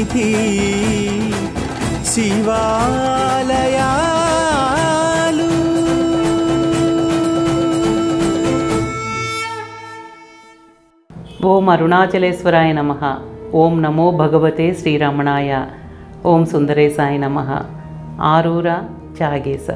సన్నిధి శివాలయాలు ఓం అరుణాచలేశ్వరాయ నమ ఓం నమో భగవతే శ్రీరమణాయ ఓం సుందరేశాయ నమ ఆరూర చాగేశ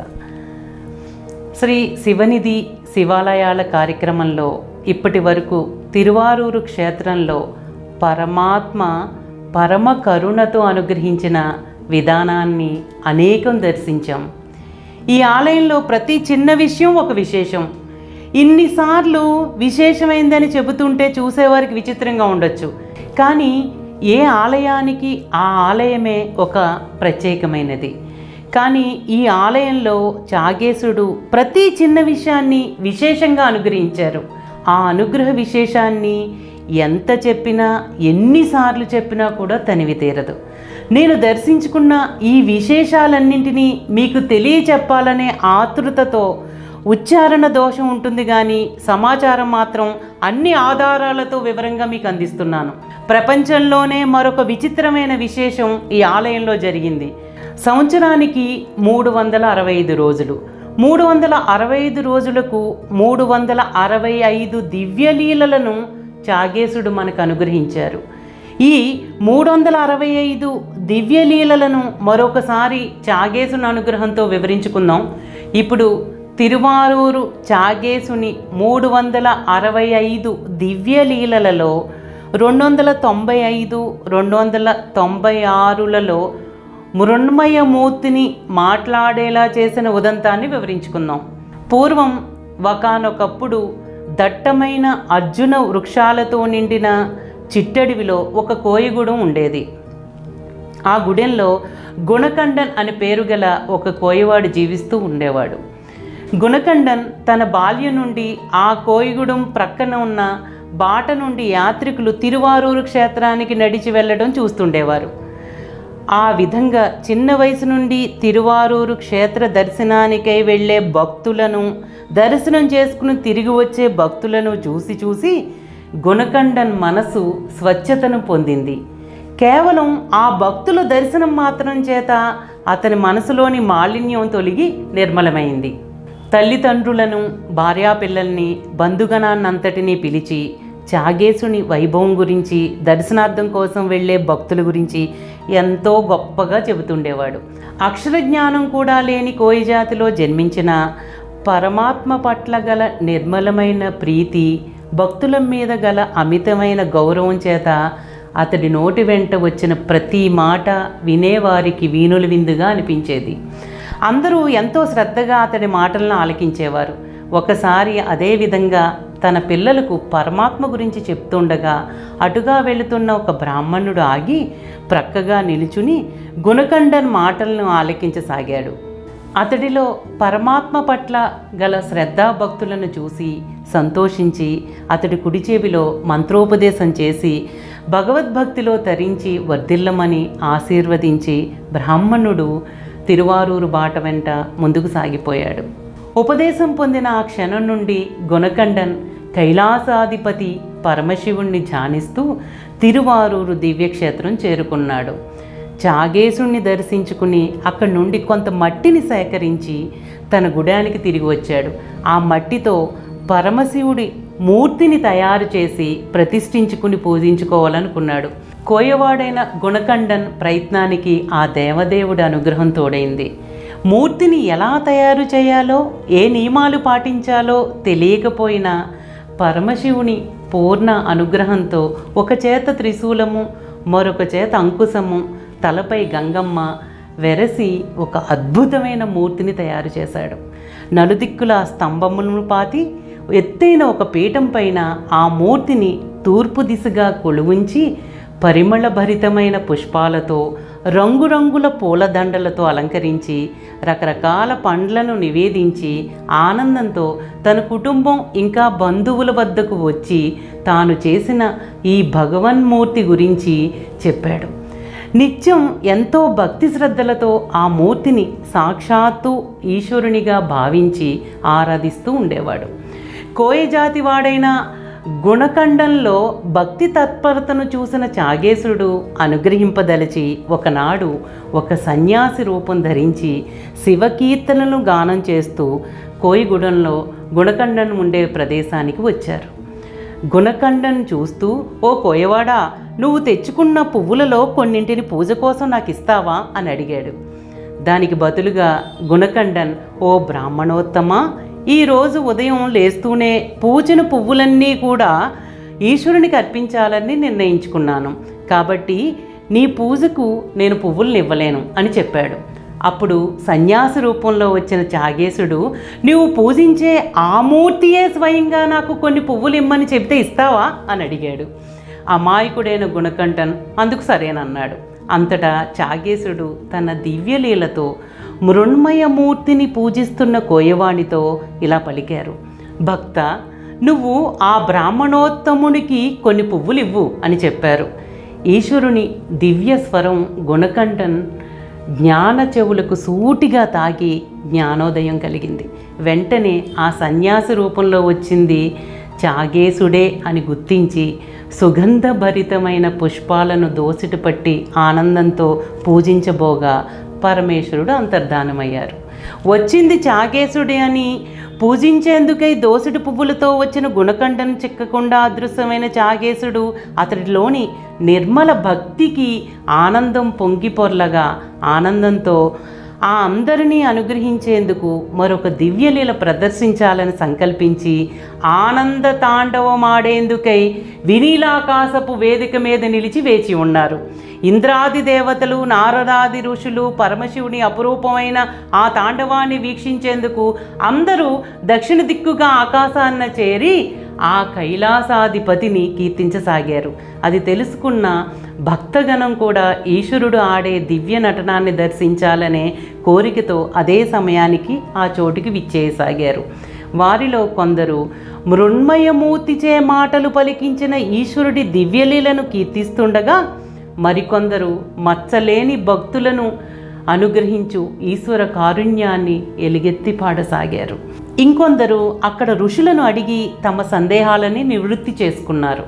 శ్రీ శివనిధి శివాలయాల కార్యక్రమంలో ఇప్పటి వరకు తిరువారూరు క్షేత్రంలో పరమాత్మ పరమ కరుణతో అనుగ్రహించిన విధానాన్ని అనేకం దర్శించాం ఈ ఆలయంలో ప్రతి చిన్న విషయం ఒక విశేషం ఇన్నిసార్లు విశేషమైందని చెబుతుంటే చూసేవారికి విచిత్రంగా ఉండొచ్చు కానీ ఏ ఆలయానికి ఆ ఆలయమే ఒక ప్రత్యేకమైనది కానీ ఈ ఆలయంలో చాగేశుడు ప్రతి చిన్న విషయాన్ని విశేషంగా అనుగ్రహించారు ఆ అనుగ్రహ విశేషాన్ని ఎంత చెప్పినా ఎన్నిసార్లు చెప్పినా కూడా తనివి తీరదు నేను దర్శించుకున్న ఈ విశేషాలన్నింటినీ మీకు తెలియచెప్పాలనే ఆతృతతో ఉచ్చారణ దోషం ఉంటుంది కానీ సమాచారం మాత్రం అన్ని ఆధారాలతో వివరంగా మీకు అందిస్తున్నాను ప్రపంచంలోనే మరొక విచిత్రమైన విశేషం ఈ ఆలయంలో జరిగింది సంవత్సరానికి మూడు వందల అరవై ఐదు రోజులు మూడు వందల అరవై ఐదు రోజులకు మూడు వందల అరవై ఐదు దివ్యలీలలను చాగేశుడు మనకు అనుగ్రహించారు ఈ మూడు వందల అరవై ఐదు దివ్యలీలలను మరొకసారి చాగేశుని అనుగ్రహంతో వివరించుకుందాం ఇప్పుడు తిరువారూరు చాగేశుని మూడు వందల అరవై ఐదు దివ్యలీలలలో రెండు వందల తొంభై ఐదు రెండు వందల తొంభై ఆరులలో మృణ్మయమూర్తిని మాట్లాడేలా చేసిన ఉదంతాన్ని వివరించుకుందాం పూర్వం ఒకనొకప్పుడు దట్టమైన అర్జున వృక్షాలతో నిండిన చిట్టడివిలో ఒక కోయిగూడెం ఉండేది ఆ గుడెంలో గుణకండన్ అని పేరు గల ఒక కోయవాడు జీవిస్తూ ఉండేవాడు గుణకండన్ తన బాల్యం నుండి ఆ కోయిగూడెం ప్రక్కన ఉన్న బాట నుండి యాత్రికులు తిరువారూరు క్షేత్రానికి నడిచి వెళ్ళడం చూస్తుండేవారు ఆ విధంగా చిన్న వయసు నుండి తిరువారూరు క్షేత్ర దర్శనానికై వెళ్ళే భక్తులను దర్శనం చేసుకుని తిరిగి వచ్చే భక్తులను చూసి చూసి గుణకండన్ మనసు స్వచ్ఛతను పొందింది కేవలం ఆ భక్తుల దర్శనం మాత్రం చేత అతని మనసులోని మాలిన్యం తొలగి నిర్మలమైంది తల్లిదండ్రులను భార్యాపిల్లల్ని బంధుగణాన్నంతటినీ పిలిచి చాగేశుని వైభవం గురించి దర్శనార్థం కోసం వెళ్ళే భక్తుల గురించి ఎంతో గొప్పగా చెబుతుండేవాడు అక్షర జ్ఞానం కూడా లేని కోయి జాతిలో జన్మించిన పరమాత్మ పట్ల గల నిర్మలమైన ప్రీతి భక్తుల మీద గల అమితమైన గౌరవం చేత అతడి నోటి వెంట వచ్చిన ప్రతి మాట వినేవారికి వీణుల విందుగా అనిపించేది అందరూ ఎంతో శ్రద్ధగా అతడి మాటలను ఆలకించేవారు ఒకసారి అదే విధంగా తన పిల్లలకు పరమాత్మ గురించి చెప్తుండగా అటుగా వెళుతున్న ఒక బ్రాహ్మణుడు ఆగి ప్రక్కగా నిలుచుని గుణకండన్ మాటలను ఆలకించసాగాడు అతడిలో పరమాత్మ పట్ల గల శ్రద్ధాభక్తులను చూసి సంతోషించి అతడి కుడి చెవిలో మంత్రోపదేశం చేసి భగవద్భక్తిలో తరించి వర్ధిల్లమని ఆశీర్వదించి బ్రాహ్మణుడు తిరువారూరు బాట వెంట ముందుకు సాగిపోయాడు ఉపదేశం పొందిన ఆ క్షణం నుండి గుణకండన్ కైలాసాధిపతి పరమశివుణ్ణి ధ్యానిస్తూ తిరువారూరు దివ్యక్షేత్రం చేరుకున్నాడు చాగేశుణ్ణి దర్శించుకుని అక్కడి నుండి కొంత మట్టిని సేకరించి తన గుడానికి తిరిగి వచ్చాడు ఆ మట్టితో పరమశివుడి మూర్తిని తయారు చేసి ప్రతిష్ఠించుకుని పూజించుకోవాలనుకున్నాడు కోయవాడైన గుణకండన్ ప్రయత్నానికి ఆ దేవదేవుడి అనుగ్రహం తోడైంది మూర్తిని ఎలా తయారు చేయాలో ఏ నియమాలు పాటించాలో తెలియకపోయినా పరమశివుని పూర్ణ అనుగ్రహంతో ఒక చేత త్రిశూలము మరొక చేత అంకుశము తలపై గంగమ్మ వెరసి ఒక అద్భుతమైన మూర్తిని తయారు చేశాడు నలుదిక్కుల స్తంభములను పాతి ఎత్తైన ఒక పీఠం పైన ఆ మూర్తిని తూర్పు దిశగా కొలువుంచి పరిమళ భరితమైన పుష్పాలతో రంగురంగుల పూలదండలతో అలంకరించి రకరకాల పండ్లను నివేదించి ఆనందంతో తన కుటుంబం ఇంకా బంధువుల వద్దకు వచ్చి తాను చేసిన ఈ భగవన్మూర్తి గురించి చెప్పాడు నిత్యం ఎంతో భక్తి శ్రద్ధలతో ఆ మూర్తిని సాక్షాత్తు ఈశ్వరునిగా భావించి ఆరాధిస్తూ ఉండేవాడు కోయ జాతి వాడైన గుణకండంలో భక్తి తత్పరతను చూసిన చాగేశుడు అనుగ్రహింపదలిచి ఒకనాడు ఒక సన్యాసి రూపం ధరించి శివకీర్తనలు గానం చేస్తూ కోయిగూడెంలో గుణకండం ఉండే ప్రదేశానికి వచ్చారు గుణకండం చూస్తూ ఓ కోయవాడా నువ్వు తెచ్చుకున్న పువ్వులలో కొన్నింటిని పూజ కోసం నాకు ఇస్తావా అని అడిగాడు దానికి బదులుగా గుణకండన్ ఓ బ్రాహ్మణోత్తమా ఈరోజు ఉదయం లేస్తూనే పూచిన పువ్వులన్నీ కూడా ఈశ్వరునికి అర్పించాలని నిర్ణయించుకున్నాను కాబట్టి నీ పూజకు నేను పువ్వులను ఇవ్వలేను అని చెప్పాడు అప్పుడు సన్యాసి రూపంలో వచ్చిన చాగేశుడు నీవు పూజించే ఆ మూర్తియే స్వయంగా నాకు కొన్ని పువ్వులు ఇమ్మని చెబితే ఇస్తావా అని అడిగాడు అమాయకుడైన గుణకంఠన్ అందుకు సరేనన్నాడు అంతటా చాగేశుడు తన దివ్యలీలతో మృణ్మయమూర్తిని పూజిస్తున్న కోయవాణితో ఇలా పలికారు భక్త నువ్వు ఆ బ్రాహ్మణోత్తమునికి కొన్ని పువ్వులు ఇవ్వు అని చెప్పారు ఈశ్వరుని దివ్య స్వరం గుణకంఠన్ జ్ఞాన చెవులకు సూటిగా తాకి జ్ఞానోదయం కలిగింది వెంటనే ఆ సన్యాసి రూపంలో వచ్చింది చాగేసుడే అని గుర్తించి సుగంధభరితమైన పుష్పాలను దోసిట పట్టి ఆనందంతో పూజించబోగా పరమేశ్వరుడు అంతర్ధానమయ్యారు వచ్చింది చాగేసుడే అని పూజించేందుకై దోసిటి పువ్వులతో వచ్చిన గుణకంఠను చిక్కకుండా అదృశ్యమైన చాగేశుడు అతడిలోని నిర్మల భక్తికి ఆనందం పొంగిపొర్లగా ఆనందంతో ఆ అందరినీ అనుగ్రహించేందుకు మరొక దివ్యలీల ప్రదర్శించాలని సంకల్పించి ఆనంద తాండవమాడేందుకై వినీలాకాశపు వేదిక మీద నిలిచి వేచి ఉన్నారు ఇంద్రాది దేవతలు నారదాది ఋషులు పరమశివుని అపురూపమైన ఆ తాండవాన్ని వీక్షించేందుకు అందరూ దక్షిణ దిక్కుగా ఆకాశాన్న చేరి ఆ కైలాసాధిపతిని కీర్తించసాగారు అది తెలుసుకున్న భక్తగణం కూడా ఈశ్వరుడు ఆడే దివ్య నటనాన్ని దర్శించాలనే కోరికతో అదే సమయానికి ఆ చోటుకి విచ్చేయసాగారు వారిలో కొందరు మృణ్మయమూర్తిచే మాటలు పలికించిన ఈశ్వరుడి దివ్యలీలను కీర్తిస్తుండగా మరికొందరు మచ్చలేని భక్తులను అనుగ్రహించు ఈశ్వర కారుణ్యాన్ని ఎలుగెత్తి పాడసాగారు ఇంకొందరు అక్కడ ఋషులను అడిగి తమ సందేహాలని నివృత్తి చేసుకున్నారు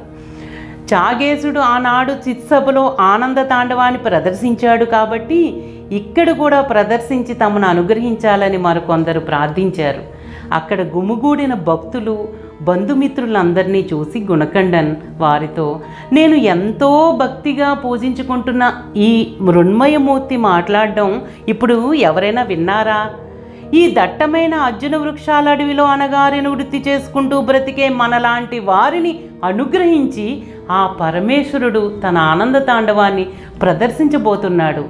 చాగేశుడు ఆనాడు చిత్సభలో ఆనంద తాండవాన్ని ప్రదర్శించాడు కాబట్టి ఇక్కడ కూడా ప్రదర్శించి తమను అనుగ్రహించాలని మరికొందరు ప్రార్థించారు అక్కడ గుమిగూడిన భక్తులు బంధుమిత్రులందరినీ చూసి గుణకండన్ వారితో నేను ఎంతో భక్తిగా పూజించుకుంటున్న ఈ మృణ్మయమూర్తి మాట్లాడడం ఇప్పుడు ఎవరైనా విన్నారా ఈ దట్టమైన అర్జున వృక్షాల అడవిలో అనగారిని వృత్తి చేసుకుంటూ బ్రతికే మనలాంటి వారిని అనుగ్రహించి ఆ పరమేశ్వరుడు తన ఆనంద తాండవాన్ని ప్రదర్శించబోతున్నాడు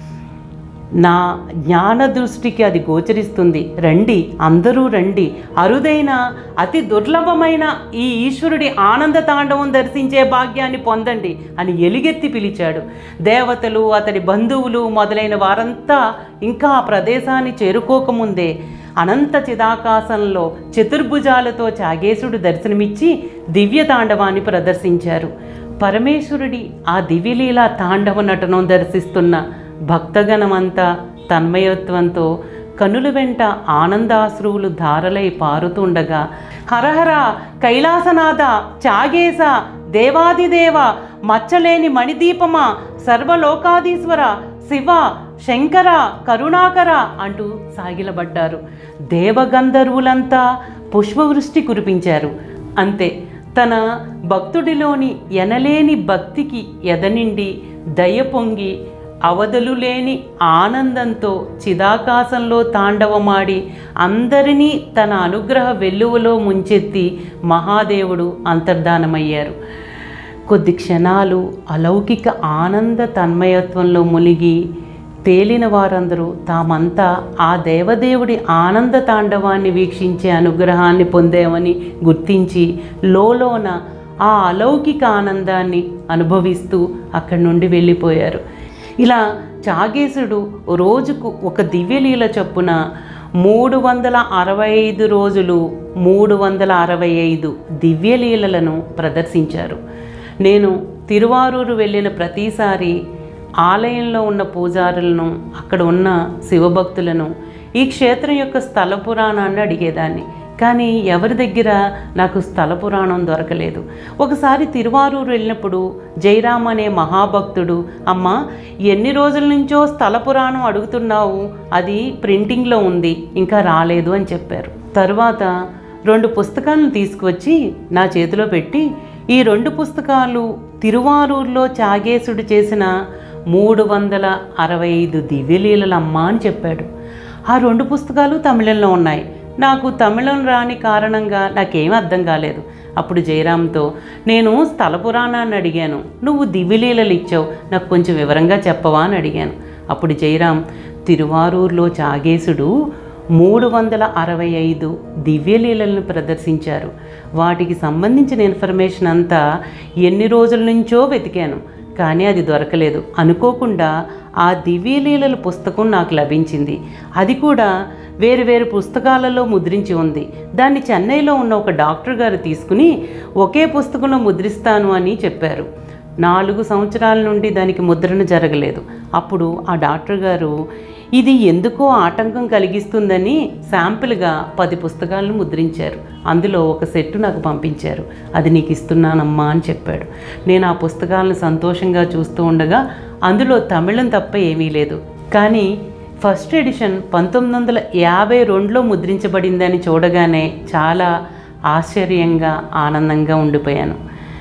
నా జ్ఞాన దృష్టికి అది గోచరిస్తుంది రండి అందరూ రండి అరుదైన అతి దుర్లభమైన ఈ ఈశ్వరుడి ఆనంద తాండవం దర్శించే భాగ్యాన్ని పొందండి అని ఎలుగెత్తి పిలిచాడు దేవతలు అతడి బంధువులు మొదలైన వారంతా ఇంకా ఆ ప్రదేశాన్ని చేరుకోకముందే అనంత చిదాకాశంలో చతుర్భుజాలతో చాగేశుడు దర్శనమిచ్చి దివ్య తాండవాన్ని ప్రదర్శించారు పరమేశ్వరుడి ఆ దివ్యలీలా తాండవ నటనం దర్శిస్తున్న భక్తగణమంతా తన్మయత్వంతో కనుల వెంట ఆనందాశ్రువులు ధారలై పారుతుండగా హరహర కైలాసనాథ చాగేశ దేవాదిదేవ మచ్చలేని మణిదీపమా సర్వలోకాధీశ్వర శివ శంకర కరుణాకర అంటూ సాగిలబడ్డారు దేవగంధర్వులంతా పుష్పవృష్టి కురిపించారు అంతే తన భక్తుడిలోని ఎనలేని భక్తికి ఎదనిండి దయ పొంగి అవధులు లేని ఆనందంతో చిదాకాశంలో తాండవమాడి అందరినీ తన అనుగ్రహ వెల్లువలో ముంచెత్తి మహాదేవుడు అంతర్ధానమయ్యారు కొద్ది క్షణాలు అలౌకిక ఆనంద తన్మయత్వంలో మునిగి తేలిన వారందరూ తామంతా ఆ దేవదేవుడి ఆనంద తాండవాన్ని వీక్షించే అనుగ్రహాన్ని పొందామని గుర్తించి లోలోన ఆ అలౌకిక ఆనందాన్ని అనుభవిస్తూ అక్కడి నుండి వెళ్ళిపోయారు ఇలా చాగేశుడు రోజుకు ఒక దివ్యలీల చొప్పున మూడు వందల అరవై ఐదు రోజులు మూడు వందల అరవై ఐదు దివ్యలీలలను ప్రదర్శించారు నేను తిరువారూరు వెళ్ళిన ప్రతిసారి ఆలయంలో ఉన్న పూజారులను అక్కడ ఉన్న శివభక్తులను ఈ క్షేత్రం యొక్క స్థల పురాణాన్ని అడిగేదాన్ని కానీ ఎవరి దగ్గర నాకు స్థల పురాణం దొరకలేదు ఒకసారి తిరువారూరు వెళ్ళినప్పుడు జయరామ్ అనే మహాభక్తుడు అమ్మ ఎన్ని రోజుల నుంచో స్థల పురాణం అడుగుతున్నావు అది ప్రింటింగ్లో ఉంది ఇంకా రాలేదు అని చెప్పారు తరువాత రెండు పుస్తకాలను తీసుకువచ్చి నా చేతిలో పెట్టి ఈ రెండు పుస్తకాలు తిరువారూరులో చాగేసుడు చేసిన మూడు వందల అరవై ఐదు దివ్యలీలలమ్మ అని చెప్పాడు ఆ రెండు పుస్తకాలు తమిళంలో ఉన్నాయి నాకు తమిళం రాని కారణంగా నాకేం అర్థం కాలేదు అప్పుడు జయరామ్తో నేను స్థల పురాణాన్ని అడిగాను నువ్వు దివ్యలీలలు ఇచ్చావు నాకు కొంచెం వివరంగా చెప్పవా అని అడిగాను అప్పుడు జయరాం తిరువారూరులో చాగేసుడు మూడు వందల అరవై ఐదు దివ్యలీలలను ప్రదర్శించారు వాటికి సంబంధించిన ఇన్ఫర్మేషన్ అంతా ఎన్ని రోజుల నుంచో వెతికాను కానీ అది దొరకలేదు అనుకోకుండా ఆ దివ్యలీలల పుస్తకం నాకు లభించింది అది కూడా వేరు వేరు పుస్తకాలలో ముద్రించి ఉంది దాన్ని చెన్నైలో ఉన్న ఒక డాక్టర్ గారు తీసుకుని ఒకే పుస్తకంలో ముద్రిస్తాను అని చెప్పారు నాలుగు సంవత్సరాల నుండి దానికి ముద్రణ జరగలేదు అప్పుడు ఆ డాక్టర్ గారు ఇది ఎందుకో ఆటంకం కలిగిస్తుందని శాంపిల్గా పది పుస్తకాలను ముద్రించారు అందులో ఒక సెట్టు నాకు పంపించారు అది నీకు ఇస్తున్నానమ్మా అని చెప్పాడు నేను ఆ పుస్తకాలను సంతోషంగా చూస్తూ ఉండగా అందులో తమిళం తప్ప ఏమీ లేదు కానీ ఫస్ట్ ఎడిషన్ పంతొమ్మిది వందల యాభై రెండులో ముద్రించబడిందని చూడగానే చాలా ఆశ్చర్యంగా ఆనందంగా ఉండిపోయాను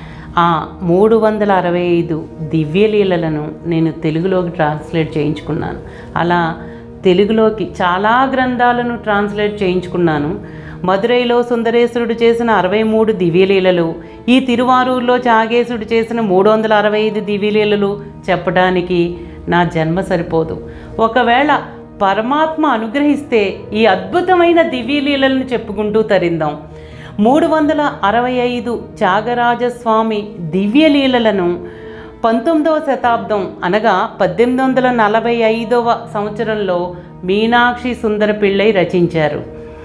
ఆ మూడు వందల అరవై ఐదు దివ్యలీలలను నేను తెలుగులోకి ట్రాన్స్లేట్ చేయించుకున్నాను అలా తెలుగులోకి చాలా గ్రంథాలను ట్రాన్స్లేట్ చేయించుకున్నాను మదురైలో సుందరేశ్వరుడు చేసిన అరవై మూడు దివ్యలీలలు ఈ తిరువారూరులో చాగేశుడు చేసిన మూడు వందల అరవై ఐదు దివ్యలీలలు చెప్పడానికి నా జన్మ సరిపోదు ఒకవేళ పరమాత్మ అనుగ్రహిస్తే ఈ అద్భుతమైన దివ్యలీలలను చెప్పుకుంటూ తరిందాం మూడు వందల అరవై ఐదు త్యాగరాజస్వామి దివ్యలీలలను పంతొమ్మిదవ శతాబ్దం అనగా పద్దెనిమిది వందల నలభై ఐదవ సంవత్సరంలో మీనాక్షి సుందర పిళ్ళై రచించారు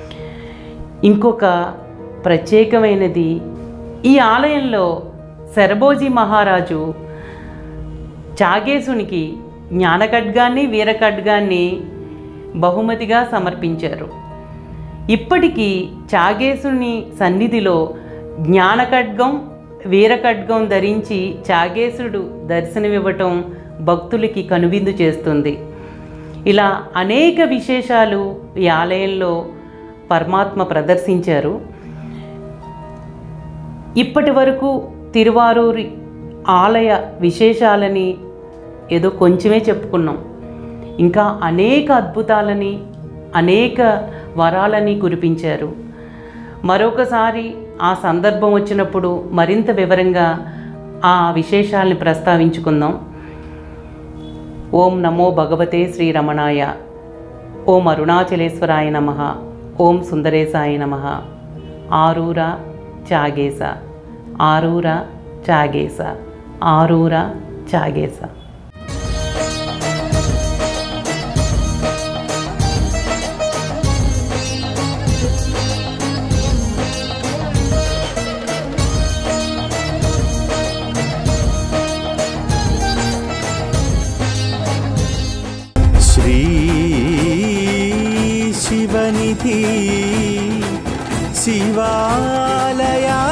ఇంకొక ప్రత్యేకమైనది ఈ ఆలయంలో శరభోజీ మహారాజు చాగేశునికి జ్ఞానఖడ్గాన్ని వీరఖడ్గాన్ని బహుమతిగా సమర్పించారు ఇప్పటికీ చాగేశుని సన్నిధిలో జ్ఞానఖడ్గం వీరఖడ్గం ధరించి చాగేశుడు దర్శనమివ్వటం భక్తులకి కనువిందు చేస్తుంది ఇలా అనేక విశేషాలు ఈ ఆలయంలో పరమాత్మ ప్రదర్శించారు ఇప్పటి వరకు తిరువారూరి ఆలయ విశేషాలని ఏదో కొంచెమే చెప్పుకున్నాం ఇంకా అనేక అద్భుతాలని అనేక వరాలని కురిపించారు మరొకసారి ఆ సందర్భం వచ్చినప్పుడు మరింత వివరంగా ఆ విశేషాలని ప్రస్తావించుకుందాం ఓం నమో భగవతే శ్రీరమణాయ ఓం అరుణాచలేశ్వరాయ నమ ఓం సుందరేశాయ నమ ఆరూర చాగేస ఆరూర చాగేస ఆరూర చాగేస श्री शिवनिधि शिवालया